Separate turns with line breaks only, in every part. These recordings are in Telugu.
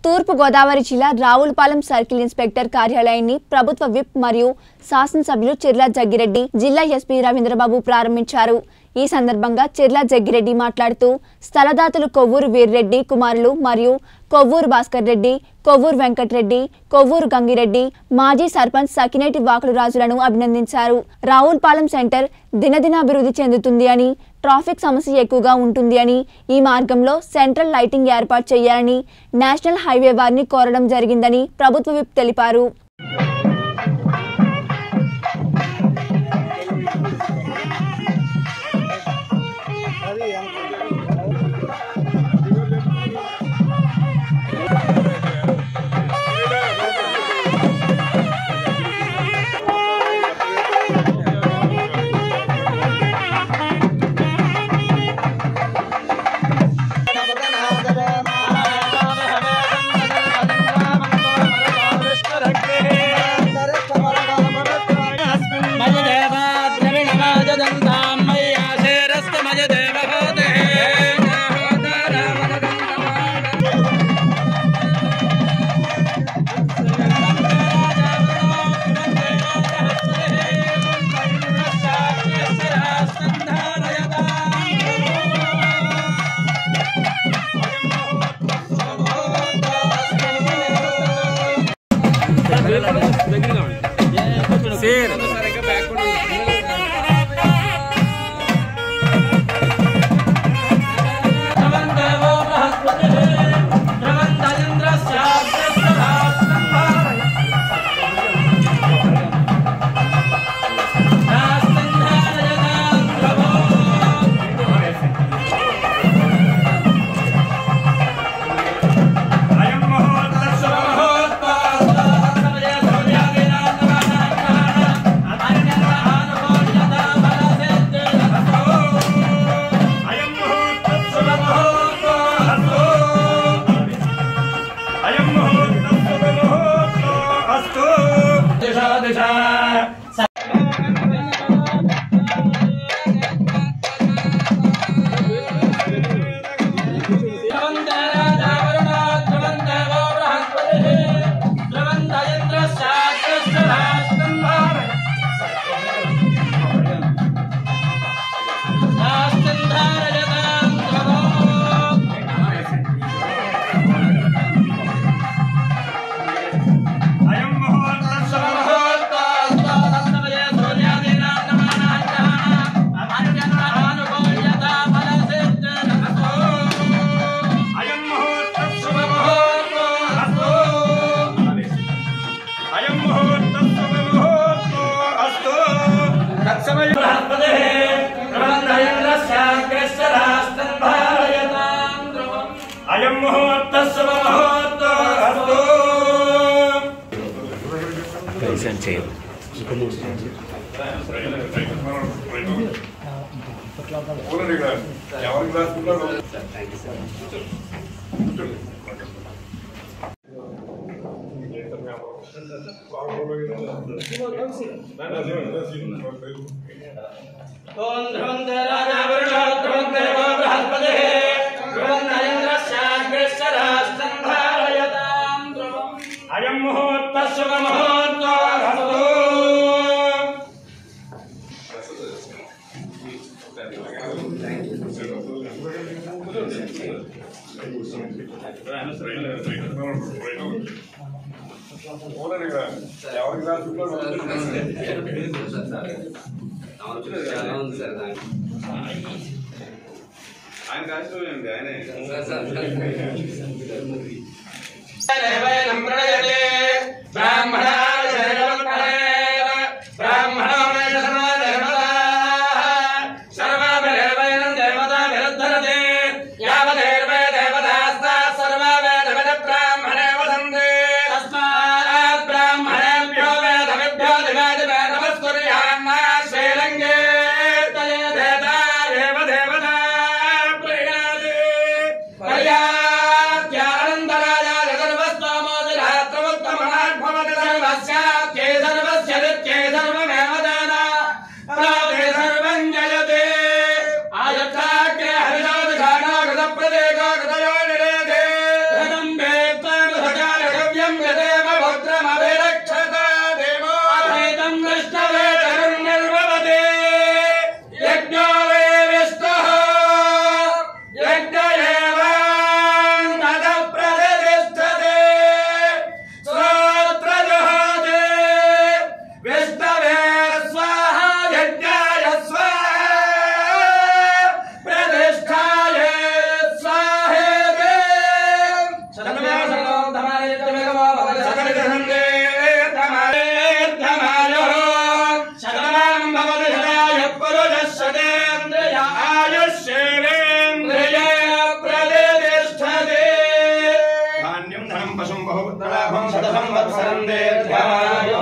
తూర్పు గోదావరి జిల్లా రావులపాలెం సర్కిల్ ఇన్స్పెక్టర్ కార్యాలయాన్ని ప్రభుత్వ విప్ మరియు శాసనసభ్యులు చెర్ల జగ్గిరెడ్డి జిల్లా ఎస్పీ రవీంద్రబాబు ప్రారంభించారు ఈ సందర్భంగా చెర్ల జగ్గిరెడ్డి మాట్లాడుతూ స్థలదాతలు కొవ్వూరు వీర్రెడ్డి కుమారులు మరియు కొవ్వూరు భాస్కర్ రెడ్డి కొవ్వూరు వెంకటరెడ్డి కొవ్వూరు గంగిరెడ్డి మాజీ సర్పంచ్ సకినేటి వాకులు రాజులను అభినందించారు రావులపాలెం సెంటర్ దినదినాభివృద్ధి చెందుతుంది అని ట్రాఫిక్ సమస్య ఎక్కువగా ఉంటుంది అని ఈ మార్గంలో సెంట్రల్ లైటింగ్ ఏర్పాటు చేయాలని నేషనల్ హైవే వారిని కోరడం జరిగిందని ప్రభుత్వ విప్ తెలిపారు
అయం ముహూర్త శుభ ముహూర్త అస్తు ఎవరికి రాసుకుంటారు అయం ముహూర్త శుభ ముహూర్త అస్తు ఎవరికి రాసుకుంటారు ఆయన రాసుకోండి ఆయనే
దేవతా
వశం బహుపుత్రలాభం శత సంవత్సరం దీర్ఘాయో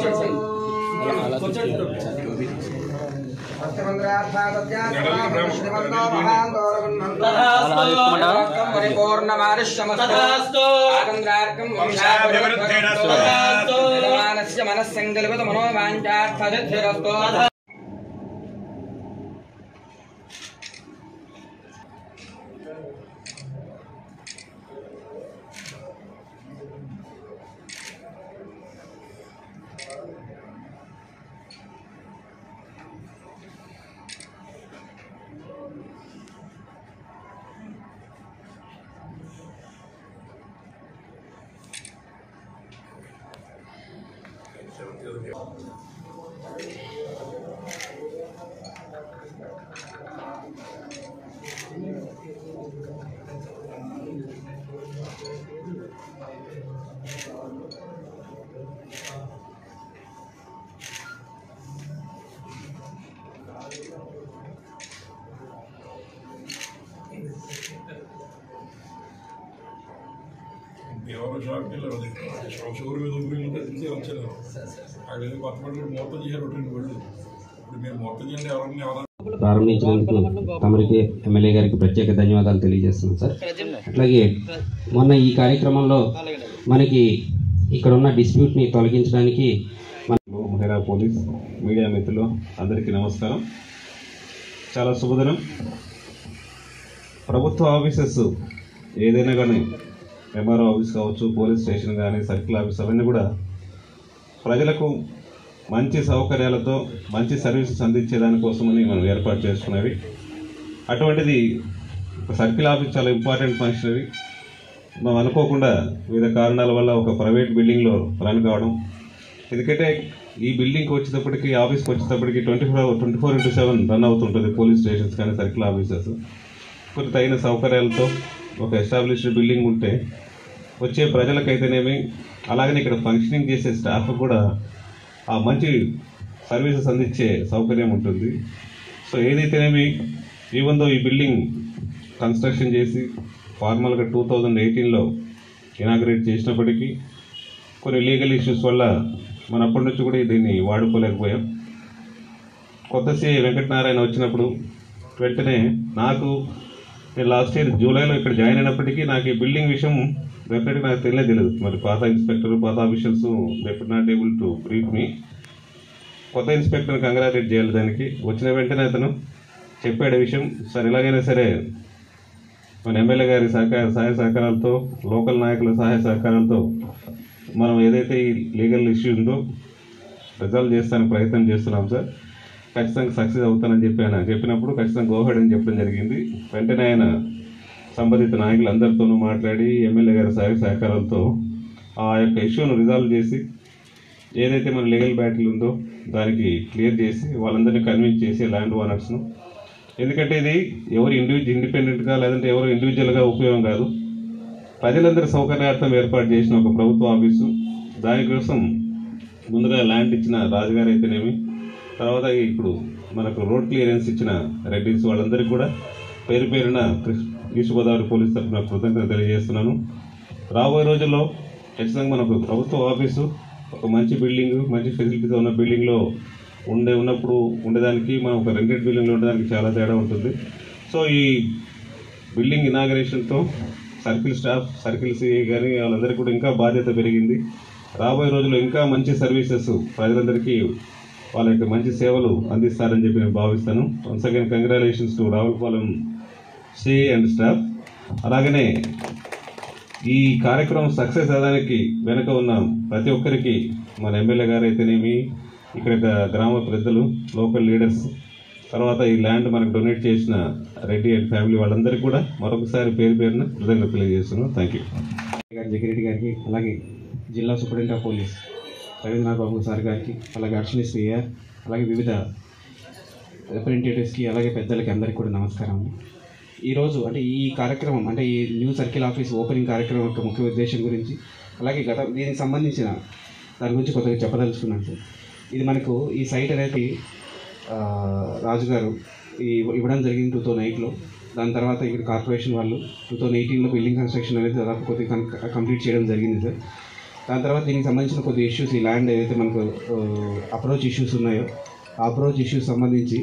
మనస్సంకల్పత మనోవాంఛార్థసిద్ధిరస్తు
ఎవరో షాప్కి వెళ్ళారు అది షోరూమ్ మీద ఊరి ఉంటే తెలిసి వచ్చారు అక్కడ ఏదో కొత్త పనులు మొత్తం చేశారు రెండు పళ్ళు ఇప్పుడు మీరు మొత్తం చేయండి ఎవరిని ఎవరైనా
ప్రారంభించినందుకు తమరికి ఎమ్మెల్యే గారికి ప్రత్యేక ధన్యవాదాలు తెలియజేస్తున్నాం సార్ అట్లాగే మొన్న ఈ కార్యక్రమంలో మనకి ఇక్కడ ఉన్న డిస్ప్యూట్ని తొలగించడానికి
మహిళా పోలీస్ మీడియా మిత్రులు అందరికీ నమస్కారం చాలా శుభదినం ప్రభుత్వ ఆఫీసెస్ ఏదైనా కానీ ఎంఆర్ఓ ఆఫీస్ కావచ్చు పోలీస్ స్టేషన్ కానీ సర్కిల్ ఆఫీస్ అవన్నీ కూడా ప్రజలకు మంచి సౌకర్యాలతో మంచి సర్వీసెస్ అందించేదానికోసమని మనం ఏర్పాటు చేసుకున్నవి అటువంటిది ఒక సర్కిల్ ఆఫీస్ చాలా ఇంపార్టెంట్ ఫంక్షన్ అది మనం అనుకోకుండా వివిధ కారణాల వల్ల ఒక ప్రైవేట్ బిల్డింగ్లో రన్ కావడం ఎందుకంటే ఈ బిల్డింగ్కి వచ్చేటప్పటికి ఆఫీస్కి వచ్చేటప్పటికి twenty four twenty four into seven run అవుతుంటుంది పోలీస్ స్టేషన్స్ కానీ సర్కిల్ ఆఫీసెస్ కొన్ని తగిన సౌకర్యాలతో ఒక ఎస్టాబ్లిష్డ్ బిల్డింగ్ ఉంటే వచ్చే ప్రజలకైతేనేమి అలాగనే ఇక్కడ ఫంక్షనింగ్ చేసే స్టాఫ్ కూడా ఆ మంచి సర్వీసెస్ అందించే సౌకర్యం ఉంటుంది సో ఏదైతేనేమి ఈవెన్ దో ఈ బిల్డింగ్ కన్స్ట్రక్షన్ చేసి ఫార్మల్గా టూ థౌజండ్ ఎయిటీన్లో ఇనాగ్రేట్ చేసినప్పటికీ కొన్ని లీగల్ ఇష్యూస్ వల్ల మన అప్పటి నుంచి కూడా దీన్ని వాడుకోలేకపోయాం కొత్త సిఐ వెంకటనారాయణ వచ్చినప్పుడు వెంటనే నాకు నేను లాస్ట్ ఇయర్ జూలైలో ఇక్కడ జాయిన్ అయినప్పటికీ నాకు ఈ బిల్డింగ్ విషయం డెఫినెట్గా నాకు తెలియదు తెలియదు మరి పాత ఇన్స్పెక్టర్ పాత officials definite not able to brief me కొత్త ఇన్స్పెక్టర్ కంగ్రాచులేట్ చేయాలి దానికి వచ్చిన వెంటనే అతను చెప్పాడు ఈ విషయం సరే ఎలాగైనా సరే మన ఎమ్మెల్యే గారి సహకార సహాయ సహకారాలతో లోకల్ నాయకుల సహాయ సహకారాలతో మనం ఏదైతే ఈ లీగల్ ఇష్యూ ఉందో రిజాల్వ్ చేస్తానికి ప్రయత్నం చేస్తున్నాం సార్ ఖచ్చితంగా సక్సెస్ అవుతానని చెప్పి ఆయన చెప్పినప్పుడు ఖచ్చితంగా గోహెడ్ అని చెప్పడం జరిగింది వెంటనే ఆయన సంబంధిత నాయకులందరితోనూ మాట్లాడి ఎమ్మెల్యే గారి సహాయ సహకారాలతో ఆ యొక్క ఇష్యూను రిజాల్వ్ చేసి ఏదైతే మన లీగల్ బ్యాటిల్ ఉందో దానికి క్లియర్ చేసి వాళ్ళందరినీ కన్విన్స్ చేసి ల్యాండ్ ఓనర్స్ను ఎందుకంటే ఇది ఎవరు ఇండివిజువల్ ఇండిపెండెంట్గా లేదంటే ఎవరు ఇండివిజువల్గా ఉపయోగం కాదు ప్రజలందరి సౌకర్యార్థం ఏర్పాటు చేసిన ఒక ప్రభుత్వ ఆఫీసు దానికోసం ముందుగా ల్యాండ్ ఇచ్చిన రాజుగారు అయితేనేమి తర్వాత ఇప్పుడు మనకు రోడ్ క్లియరెన్స్ ఇచ్చిన రెడ్డిస్ వాళ్ళందరికీ కూడా పేరు పేరున కృష్ణ ఈస్ట్ గోదావరి పోలీస్ తరఫున కృతజ్ఞత తెలియజేస్తున్నాను రాబోయే రోజుల్లో ఖచ్చితంగా మనకు ప్రభుత్వ ఆఫీసు ఒక మంచి బిల్డింగ్ మంచి ఫెసిలిటీతో ఉన్న బిల్డింగ్లో ఉండే ఉన్నప్పుడు ఉండేదానికి మనం ఒక రెంటెడ్ బిల్డింగ్లో ఉండడానికి చాలా తేడా ఉంటుంది సో ఈ బిల్డింగ్ ఇనాగరేషన్తో సర్కిల్ స్టాఫ్ సర్కిల్ సిఐ కానీ వాళ్ళందరికీ కూడా ఇంకా బాధ్యత పెరిగింది రాబోయే రోజుల్లో ఇంకా మంచి సర్వీసెస్ ప్రజలందరికీ వాళ్ళ యొక్క మంచి సేవలు అందిస్తారని చెప్పి నేను భావిస్తాను once again congratulations to Ravulapalem CI and staff అలాగనే ఈ కార్యక్రమం సక్సెస్ అవ్వడానికి వెనుక ఉన్న ప్రతి ఒక్కరికి మన ఎమ్మెల్యే గారు అయితేనేమి ఇక్కడ గ- గ్రామ పెద్దలు లోకల్ లీడర్స్ తర్వాత ఈ ల్యాండ్ మనకు డొనేట్ చేసిన రెడ్డి అండ్ ఫ్యామిలీ వాళ్ళందరికీ కూడా మరొకసారి పేరు పేరున కృతజ్ఞతలు తెలియజేస్తున్నాను థ్యాంక్ యూ
గారి జగిరెడ్డి గారికి అలాగే జిల్లా superintendent of police Ravindranath Babu sir గారికి అలాగే అర్చని శ్రీయ అలాగే వివిధ రిప్రజెంటేటివ్స్కి అలాగే పెద్దలకి అందరికీ కూడా నమస్కారం అండి ఈరోజు అంటే ఈ కార్యక్రమం అంటే ఈ న్యూ సర్కిల్ ఆఫీస్ ఓపెనింగ్ కార్యక్రమం యొక్క ముఖ్య ఉద్దేశం గురించి అలాగే గత దీనికి సంబంధించిన దాని గురించి కొద్దిగా చెప్పదలుచుకున్నాను సార్ ఇది మనకు ఈ సైట్ అనేది ఆ, రాజు గారు ఈ ఇవ్వడం జరిగింది టూ థౌజండ్ ఎయిట్లో దాని తర్వాత ఇక్కడ కార్పొరేషన్ వాళ్ళు టూ థౌజండ్ ఎయిటీన్లో బిల్డింగ్ కన్స్ట్రక్షన్ అనేది దాదాపు కొద్దిగా కం- కంప్లీట్ చేయడం జరిగింది సార్ దాని తర్వాత దీనికి సంబంధించిన కొద్ది ఇష్యూస్ ఈ ల్యాండ్ ఏదైతే మనకు అప్రోచ్ ఇష్యూస్ ఉన్నాయో ఆ అప్రోచ్ ఇష్యూస్ సంబంధించి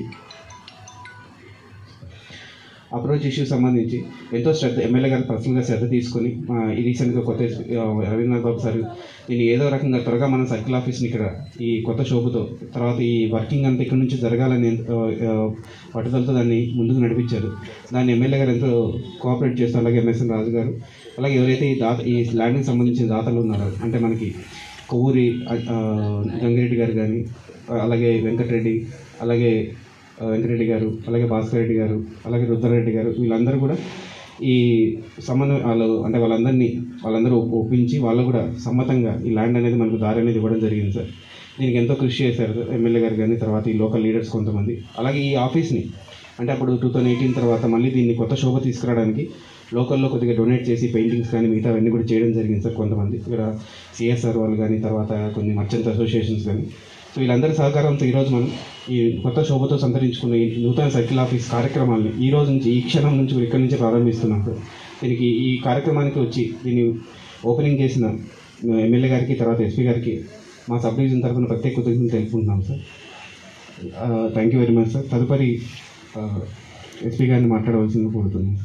అప్రోచ్ ఇష్యూస్ సంబంధించి ఎంతో శ్రద్ధ ఎమ్మెల్యే గారు పర్సనల్గా శ్రద్ధ తీసుకొని ఆ, ఈ రీసెంట్గా కొత్త ఎస్పీ, ఆ, రవీంద్రనాథ్ బాబు సార్ దీన్ని ఏదో రకంగా త్వరగా మన సర్కిల్ ఆఫీస్ని ఇక్కడ ఈ కొత్త శోభతో తర్వాత ఈ వర్కింగ్ అంతా ఇక్కడ నుంచి జరగాలని ఎంతో, ఆ, పట్టుదలతో దాన్ని ముందుకు నడిపించారు దాన్ని ఎమ్మెల్యే గారు ఎంతో కోఆపరేట్ చేస్తారు అలాగే ఎంఎస్ఎన్ రాజు గారు అలాగే ఎవరైతే ఈ దాత ఈ ల్యాండ్కి సంబంధించిన దాతలు ఉన్నారో అంటే మనకి కొవ్వూరి ఆ, గంగిరెడ్డి గారు కానీ అలాగే వెంకటరెడ్డి అలాగే ఆ, వెంకటరెడ్డి గారు అలాగే భాస్కర్ రెడ్డి గారు అలాగే రుద్రారెడ్డి గారు వీళ్ళందరూ కూడా ఈ సంబంధం వాళ్ళు అంటే వాళ్ళందరినీ వాళ్ళందరూ ఒప్- ఒప్పించి వాళ్ళు కూడా సమ్మతంగా ఈ ల్యాండ్ అనేది మనకు దారి అనేది ఇవ్వడం జరిగింది సార్ దీనికి ఎంతో కృషి చేశారు సార్ ఎమ్మెల్యే గారు కానీ తర్వాత ఈ లోకల్ లీడర్స్ కొంతమంది అలాగే ఈ ఆఫీస్ని అంటే అప్పుడు టూ థౌజండ్ ఎయిటీన్ తర్వాత మళ్ళీ దీన్ని కొత్త శోభ తీసుకురావడానికి లోకల్లో కొద్దిగా డొనేట్ చేసి పెయింటింగ్స్ కానీ మిగతా అవన్నీ కూడా చేయడం జరిగింది సార్ కొంతమంది ఇక్కడ సిఎస్ఆర్ వాళ్ళు కానీ తర్వాత కొన్ని మర్చెంట్ అసోసియేషన్స్ కానీ సో వీళ్ళందరి సహకారంతో ఈరోజు మనం ఈ కొత్త శోభతో సంతరించుకున్న ఈ నూతన సర్కిల్ ఆఫీస్ కార్యక్రమాన్ని ఈ రోజు నుంచి ఈ క్షణం నుంచి కూడా ఇక్కడి నుంచి ప్రారంభిస్తున్నాం సార్ దీనికి ఈ కార్యక్రమానికి వచ్చి దీన్ని ఓపెనింగ్ చేసిన ఎమ్మెల్యే గారికి తర్వాత ఎస్పీ గారికి మా సబ్ డివిజన్ తరఫున ప్రత్యేక కృతజ్ఞతలు తెలుపుకుంటున్నాం sir thank you very much sir తదుపరి ఎస్పీ గారిని మాట్లాడవలసింది కోరుతున్నాను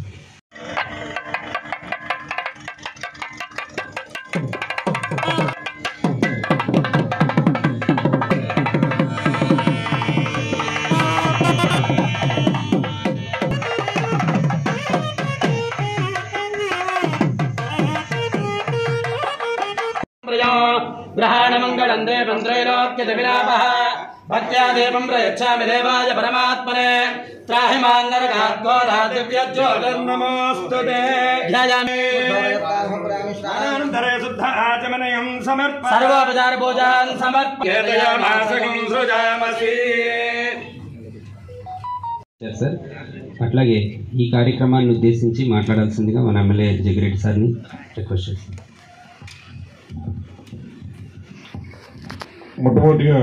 प्रियो ग्रहाणमङ्गलम् देवम् त्रैलोक्यजविलापः भक्त्या देवम् प्रयच्छामि देवाय परमात्मने त्राहि मान्नरगात्मोदादिव्यज्योतिर्नमोऽस्तु ते ध्यायामि
अनन्तरे शुद्ध आचमनयं समर्पय
सर्वोपचारपूजान् समर्पयामासकं
सृजामसि
సార్ అట్లాగే ఈ కార్యక్రమాన్ని ఉద్దేశించి మాట్లాడాల్సిందిగా మన ఎమ్మెల్యే జగిరెడ్డి సార్ని రిక్వెస్ట్ చేస్తాను
మొట్టమొదటిగా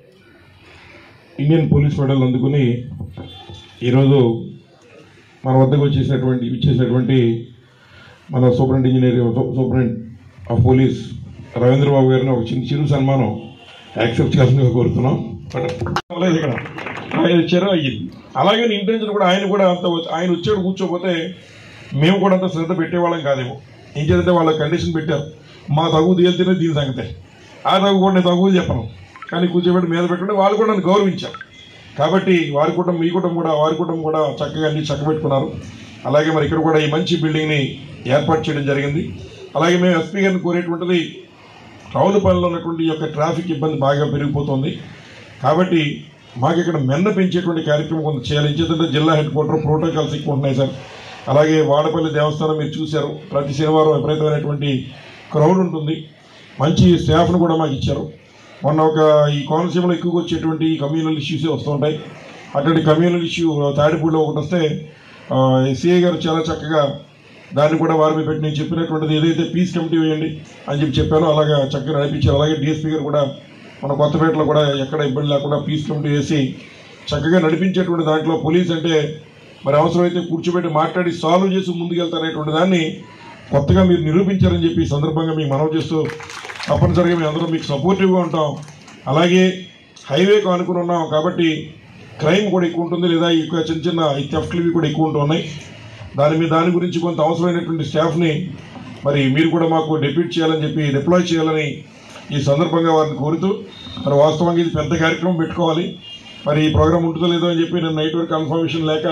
ఇండియన్ పోలీస్ మెడల్ అందుకుని ఈరోజు మన వద్దకు వచ్చేసినటువంటి ఇచ్చేసినటువంటి మన superintendent engineer superintendent of police Ravindra Babu గారిని ఒక చిన్న చిరు సన్మానం యాక్సెప్ట్ చేయాల్సిందిగా కోరుతున్నాం బట్ లేదు ఇక్కడ ఆయన ఇచ్చారు అయ్యింది అలాగే ఇంటెన్షన్ కూడా ఆయన కూడా అంత వచ్చి- ఆయన వచ్చాడు కూర్చోపోతే మేము కూడా అంత శ్రద్ధ పెట్టేవాళ్ళం కాదేమో ఏం చేద్దంటే వాళ్ళ కండిషన్ పెట్టారు మా తగు తేలితేనే దీని సంగతే ఆ తగు కూడా నేను తగు చెప్పను కానీ కూర్చోబెట్టి మీద పెట్టుకుంటే వాళ్ళు కూడా నన్ను గౌరవించారు కాబట్టి వారి కుటుంబం మీ కుటుంబం కూడా వారి కుటుంబం కూడా చక్కగా అన్ని చక్కబెట్టుకున్నారు అలాగే మరి ఇక్కడ కూడా ఈ మంచి బిల్డింగ్ని ఏర్పాటు చేయడం జరిగింది అలాగే మేము ఎస్పీ గారిని కోరేటువంటిది రావులపల్లిలో ఉన్నటువంటి ఈ యొక్క ట్రాఫిక్ ఇబ్బంది బాగా పెరిగిపోతుంది కాబట్టి మాకు ఇక్కడ మెండ పెంచేటువంటి కార్యక్రమం కొంత చేయాలి ఎందుకంటే జిల్లా హెడ్ క్వార్టర్ ప్రోటోకాల్స్ ఎక్కువ ఉంటున్నాయి సార్ అలాగే వాడపల్లి దేవస్థానం మీరు చూశారు ప్రతి శనివారం విపరీతమైనటువంటి క్రౌడ్ ఉంటుంది మంచి స్టాఫ్ను కూడా మాకు ఇచ్చారు మొన్న ఒక ఈ కోనసీమలో ఎక్కువగా వచ్చేటువంటి కమ్యూనల్ ఇష్యూసే వస్తూ ఉంటాయి అటువంటి కమ్యూనల్ ఇష్యూ తాడిపూడిలో ఒకటి వస్తే సిఐ గారు చాలా చక్కగా దాన్ని కూడా వారి మీద పెట్టి నేను చెప్పినటువంటిది ఏదైతే పీస్ కమిటీ వేయండి అని చెప్పి చెప్పానో అలాగా చక్కగా నడిపించారు అలాగే డిఎస్పీ గారు కూడా మన కొత్తపేటలో కూడా ఎక్కడ ఇబ్బంది లేకుండా పీస్ కమిటీ వేసి చక్కగా నడిపించేటువంటి దాంట్లో పోలీస్ అంటే మరి అవసరమైతే కూర్చోబెట్టి మాట్లాడి సాల్వ్ చేసి ముందుకెళ్తారనేటువంటి దాన్ని కొత్తగా మీరు నిరూపించారని చెప్పి ఈ సందర్భంగా మీకు మనవి చేస్తూ తప్పనిసరిగా మేము అందరం మీకు సపోర్టివ్గా ఉంటాం అలాగే హైవేకు అనుకుని ఉన్నాం కాబట్టి క్రైమ్ కూడా ఎక్కువ ఉంటుంది లేదా ఎక్కువ చిన్న చిన్న ఈ థెఫ్ట్లు ఇవి కూడా ఎక్కువ ఉంటున్నాయి దాని మీద దాని గురించి కొంత అవసరమైనటువంటి స్టాఫ్ని మరి మీరు కూడా మాకు డెప్యూట్ చేయాలని చెప్పి డిప్లాయ్ చేయాలని ఈ సందర్భంగా వారిని కోరుతూ మరి వాస్తవంగా ఇది పెద్ద కార్యక్రమం పెట్టుకోవాలి మరి ఈ ప్రోగ్రామ్ ఉంటుందో లేదో అని చెప్పి నేను నైట్ వరకు కన్ఫర్మేషన్ లేక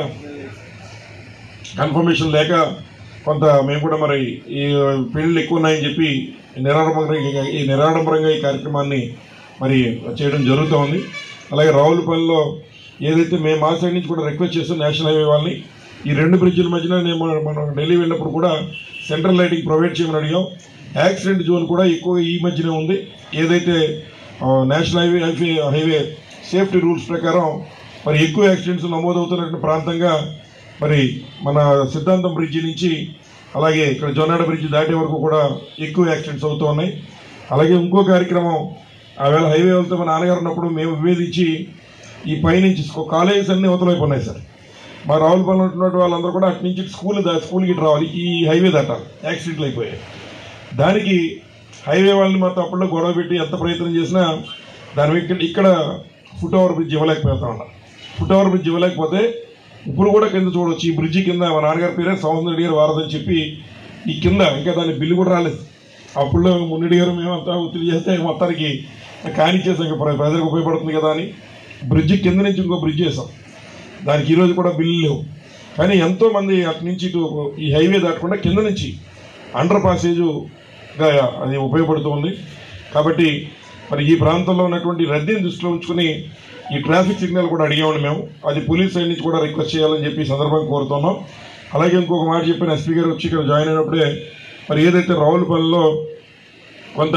కన్ఫర్మేషన్ లేక కొంత మేము కూడా మరి ఈ పెళ్ళిళ్ళు ఎక్కువ ఉన్నాయని చెప్పి నిరాడంబరంగా ఈ నిరాడంబరంగా ఈ కార్యక్రమాన్ని మరి చేయడం జరుగుతూ ఉంది అలాగే రావులపల్లిలో ఏదైతే మేము మా సైడ్ నుంచి కూడా రిక్వెస్ట్ చేస్తాం నేషనల్ హైవే వాళ్ళని ఈ రెండు బ్రిడ్జిల మధ్యన నేను మన- మనం ఢిల్లీ వెళ్ళినప్పుడు కూడా సెంట్రల్ లైటింగ్ ప్రొవైడ్ చేయమని అడిగాం యాక్సిడెంట్ జోన్ కూడా ఎక్కువ ఈ మధ్యనే ఉంది ఏదైతే ఆ, national highway highway highway safety rules ప్రకారం మరి ఎక్కువ యాక్సిడెంట్స్ నమోదవుతున్నటువంటి ప్రాంతంగా మరి మన సిద్ధాంతం బ్రిడ్జి నుంచి అలాగే ఇక్కడ జొన్నాడ బ్రిడ్జి దాటే వరకు కూడా ఎక్కువ యాక్సిడెంట్స్ అవుతూ ఉన్నాయి అలాగే ఇంకో కార్యక్రమం ఆవేళ హైవే వెళ్తే మా నాన్నగారు ఉన్నప్పుడు మేము విభేదించి ఈ పైనుంచి స్కూ- కాలేజెస్ అన్నీ అవతలైపు ఉన్నాయి సార్ మా రావులపల్లి ఉంటున్న వాళ్ళందరూ కూడా అటు నుంచి స్కూల్ దా స్కూల్కి ఇటు రావాలి ఈ హైవే దాటాలి యాక్సిడెంట్లు అయిపోయాయి దానికి హైవే వాళ్ళని మాత్రం అప్పట్లో గొడవ పెట్టి ఎంత ప్రయత్నం చేసినా దాని ఇక్కడ ఇక్కడ ఫుట్ ఓవర్ బ్రిడ్జ్ ఇవ్వలేకపోతా ఉన్నాం ఫుట్ ఓవర్ బ్రిడ్జ్ ఇవ్వలేకపోతే ఇప్పుడు కూడా కింద చూడొచ్చు ఈ బ్రిడ్జి కింద మా నాన్నగారి పేరే సౌందర్య రెడ్డి గారు వారదని చెప్పి ఈ కింద ఇంకా దాని బిల్లు కూడా రాలేదు అప్పుడు మున్నిడి గారు మేమంతా ఒత్తిడి చేస్తే మొత్తానికి కానిచ్చేసాం ఇంకా ప్ర- ప్రజలకు ఉపయోగపడుతుంది కదా అని బ్రిడ్జి కింద నుంచి ఇంకో బ్రిడ్జ్ వేసాం దానికి ఈరోజు కూడా బిల్లు లేవు కానీ ఎంతో మంది అటు నుంచి ఇటు ఈ హైవే దాటకుండా కింద నుంచి అండర్ పాసేజ్గా అది ఉపయోగపడుతుంది కాబట్టి మరి ఈ ప్రాంతంలో ఉన్నటువంటి రద్దీని దృష్టిలో ఉంచుకుని ఈ ట్రాఫిక్ సిగ్నల్ కూడా అడిగామండి మేము అది పోలీస్ సైడ్ నుంచి కూడా రిక్వెస్ట్ చేయాలని చెప్పి ఈ సందర్భంగా కోరుతున్నాం అలాగే ఇంకొక మాట చెప్పిన ఎస్పీ గారు వచ్చి ఇక్కడ జాయిన్ అయినప్పుడే మరి ఏదైతే రావులపల్లిలో కొంత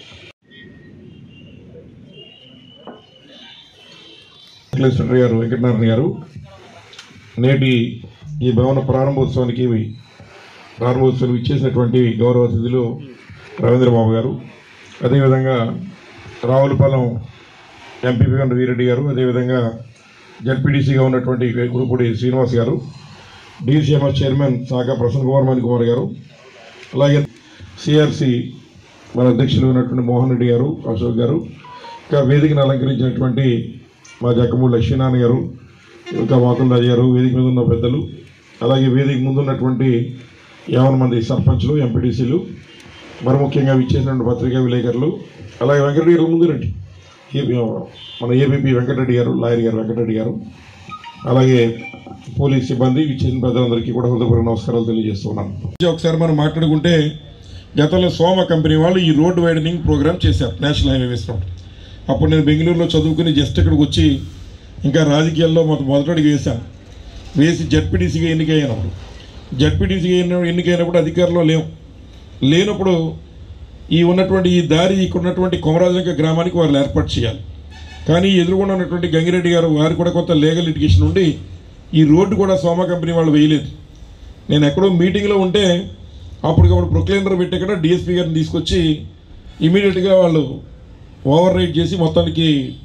సెక్రటరీ గారు వెంకటనారాయణ గారు నేటి ఈ భవన ప్రారంభోత్సవానికి ప్రారంభోత్సవానికి ఇచ్చేసినటువంటి గౌరవ అతిథులు రవీంద్రబాబు గారు అదేవిధంగా రావులపాలెం ఎంపీపీ ఉన్న వీరెడ్డి గారు అదేవిధంగా జడ్పీడీసీగా ఉన్నటువంటి గురుపూడి శ్రీనివాస్ గారు డిసిఎంఎస్ చైర్మన్ సాగా ప్రసన్న కుమార్ మణి కుమార్ గారు అలాగే సిఆర్సి మన అధ్యక్షులు ఉన్నటువంటి మోహన్ రెడ్డి గారు అశోక్ గారు ఇంకా వేదికను అలంకరించినటువంటి మా జక్కమూడి లక్ష్మీనారాయణ గారు ఇంకా వాకుల్ రాజు గారు వేదిక మీద ఉన్న పెద్దలు అలాగే వేదిక ముందు ఉన్నటువంటి యావన్ మంది సర్పంచ్లు ఎంపీటీసీలు మరి ముఖ్యంగా విచ్చేసినటువంటి పత్రికా విలేకరులు అలాగే వెంకటరెడ్డి గారు ముందు రండి ఏ- మన ఏబీపీ వెంకటరెడ్డి గారు లాయర్ గారు వెంకటరెడ్డి గారు అలాగే పోలీస్ సిబ్బంది ఇచ్చేసిన పెద్దలందరికీ కూడా హృదయపూర్వక నమస్కారాలు తెలియజేస్తున్నాను ఒకసారి మనం మాట్లాడుకుంటే గతంలో సోమ కంపెనీ వాళ్ళు ఈ రోడ్ వైడనింగ్ ప్రోగ్రామ్ చేశారు నేషనల్ హైవేస్ రోడ్ అప్పుడు నేను బెంగళూరులో చదువుకుని జస్ట్ ఇక్కడికి వచ్చి ఇంకా రాజకీయాల్లో మొదటి మొదటడికి వేశాను వేసి జడ్పీటీసీగా ఎన్నికయ్యినప్పుడు జడ్పీటీసీగా ఎన్ని- ఎన్నికైనప్పుడు అధికారంలో లేవు లేనప్పుడు ఈ ఉన్నటువంటి ఈ దారి ఇక్కడ ఉన్నటువంటి కొమరాజంక గ్రామానికి వాళ్ళు ఏర్పాటు చేయాలి కానీ ఎదురుగుండా ఉన్నటువంటి గంగిరెడ్డి గారు వారు కూడా కొంత లీగల్ లిటిగేషన్ ఉండి ఈ రోడ్డు కూడా సోమ కంపెనీ వాళ్ళు వేయలేదు నేను ఎక్కడో మీటింగ్లో ఉంటే అప్పటికప్పుడు ప్రొక్లైనర్ పెట్టి ఇక్కడ డిఎస్పీ గారిని తీసుకొచ్చి ఇమీడియట్గా వాళ్ళు ఓవర్ రైడ్ చేసి మొత్తానికి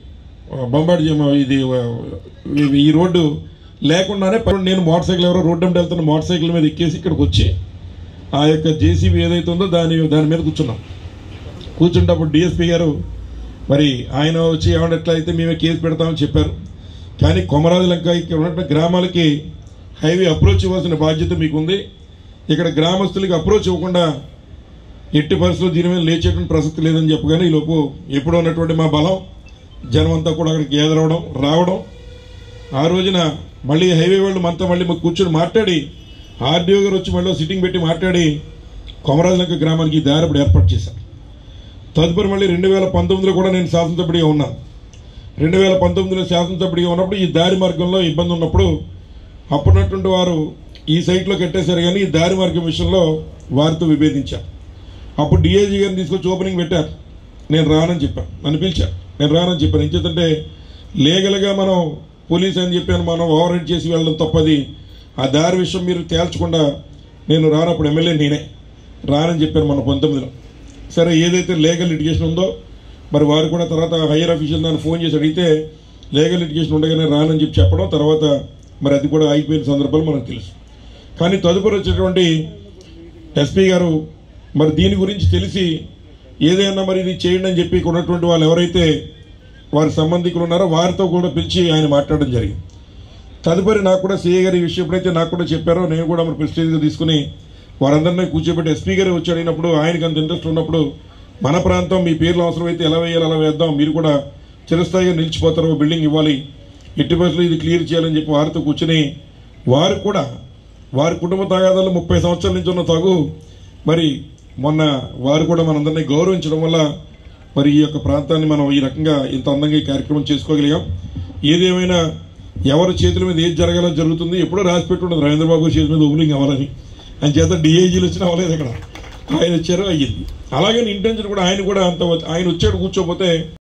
బంబాడు చేయమ ఇది ఆ, ఈ- ఈ రోడ్డు లేకుండానే ప- నేను మోటార్ సైకిల్ ఎవరో రోడ్డు వెంట వెళ్తున్న మోటార్ సైకిల్ మీద ఎక్కేసి ఇక్కడికి వచ్చి ఆ యొక్క జేసీబీ ఏదైతే ఉందో దాని దాని మీద కూర్చున్నాం కూర్చుంటే అప్పుడు డిఎస్పీ గారు మరి ఆయన వచ్చి ఏమన్నా ఎట్లా అయితే మేమే కేసు పెడతామని చెప్పారు కానీ కొమరాజు లంక ఇక్కడ ఉన్నటువంటి గ్రామాలకి హైవే అప్రోచ్ ఇవ్వాల్సిన బాధ్యత మీకుంది ఇక్కడ గ్రామస్తులకి అప్రోచ్ ఇవ్వకుండా ఎట్టి పరిస్థితుల్లో దీని మీద లేచేటువంటి ప్రసక్తి లేదని చెప్పగానే ఈ లోపు ఎప్పుడో ఉన్నటువంటి మా బలం జనం అంతా కూడా అక్కడికి ఎదరవడం రావడం ఆ రోజున మళ్ళీ హైవే వాళ్ళు మనతో మళ్ళీ మాకు కూర్చొని మాట్లాడి ఆర్డీఓ గారు వచ్చి మళ్ళీ సిట్టింగ్ పెట్టి మాట్లాడి కొమరాజులంక గ్రామానికి ఈ దారి ఇప్పుడు ఏర్పాటు చేశారు తదుపరి మళ్ళీ రెండు వేల పంతొమ్మిదిలో కూడా నేను శాసనసభ్యుడిగా ఉన్నాను రెండు వేల పంతొమ్మిదిలో శాసనసభ్యుడిగా ఉన్నప్పుడు ఈ దారి మార్గంలో ఇబ్బంది ఉన్నప్పుడు అప్పుడున్నటువంటి వారు ఈ సైట్లో కట్టేశారు కానీ ఈ దారి మార్గం విషయంలో వారితో విభేదించారు అప్పుడు డిఐజీ గారిని తీసుకొచ్చి ఓపెనింగ్ పెట్టారు నేను రానని చెప్పాను నన్ను పిలిచారు నేను రానని చెప్పాను ఎందుకంటే లీగల్గా మనం పోలీస్ అని చెప్పాను మనం ఓవర్ రైడ్ చేసి వెళ్ళడం తప్పది ఆ దారి విషయం మీరు తేల్చకుండా నేను రానప్పుడు ఎమ్మెల్యే నేనే రానని చెప్పాను మన పంతొమ్మిదిలో సరే ఏదైతే లీగల్ లిటిగేషన్ ఉందో మరి వారు కూడా తర్వాత హైయర్ అఫీషియల్ దాన్ని ఫోన్ చేసి అడిగితే లీగల్ లిటిగేషన్ ఉండగానే రానని చెప్పి చెప్పడం తర్వాత మరి అది కూడా అయిపోయిన సందర్భాలు మనకు తెలుసు కానీ తదుపరి వచ్చేటువంటి ఎస్పీ గారు మరి దీని గురించి తెలిసి ఏదైనా మరి ఇది చేయండి అని చెప్పి ఇక్కడ ఉన్నటువంటి వాళ్ళు ఎవరైతే వారి సంబంధికులు ఉన్నారో వారితో కూడా పిలిచి ఆయన మాట్లాడడం జరిగింది తదుపరి నాకు కూడా సీఏ గారి ఈ విషయం ఎప్పుడైతే నాకు కూడా చెప్పారో నేను కూడా మరి ప్రెస్టేజ్గా తీసుకుని వారందరినీ కూర్చోబెట్టి ఎస్పీ గారు వచ్చి అడిగినప్పుడు ఆయనకి అంత ఇంట్రెస్ట్ ఉన్నప్పుడు మన ప్రాంతం మీ పేర్లు అవసరమైతే ఎలా వేయాలి అలా వేద్దాం మీరు కూడా చిరస్థాయిగా నిలిచిపోతారు ఓ బిల్డింగ్ ఇవ్వాలి ఎట్టి పరిస్థితుల్లో ఇది క్లియర్ చేయాలని చెప్పి వారితో కూర్చుని వారు కూడా వారి కుటుంబ తగాదాలు ముప్పై సంవత్సరాల నుంచి ఉన్న తగు మరి మొన్న వారు కూడా మనందరినీ గౌరవించడం వల్ల మరి ఈ యొక్క ప్రాంతాన్ని మనం ఈ రకంగా ఇంత అందంగా ఈ కార్యక్రమం చేసుకోగలిగాం ఏదేమైనా ఎవరి చేతుల మీద ఏది జరగాలో జరుగుతుంది ఎప్పుడో రాసి పెట్టుండదు రవీంద్రబాబు చేతి మీద ఓపెనింగ్ అవ్వాలని ఆయన చేత డిఐజీలు వచ్చినా అవ్వలేదు అక్కడ ఆయన వచ్చారు అయ్యింది అలాగే ఇంటెన్షన్ కూడా ఆయన కూడా అంత ఆయన వచ్చాడు కూర్చోపోతే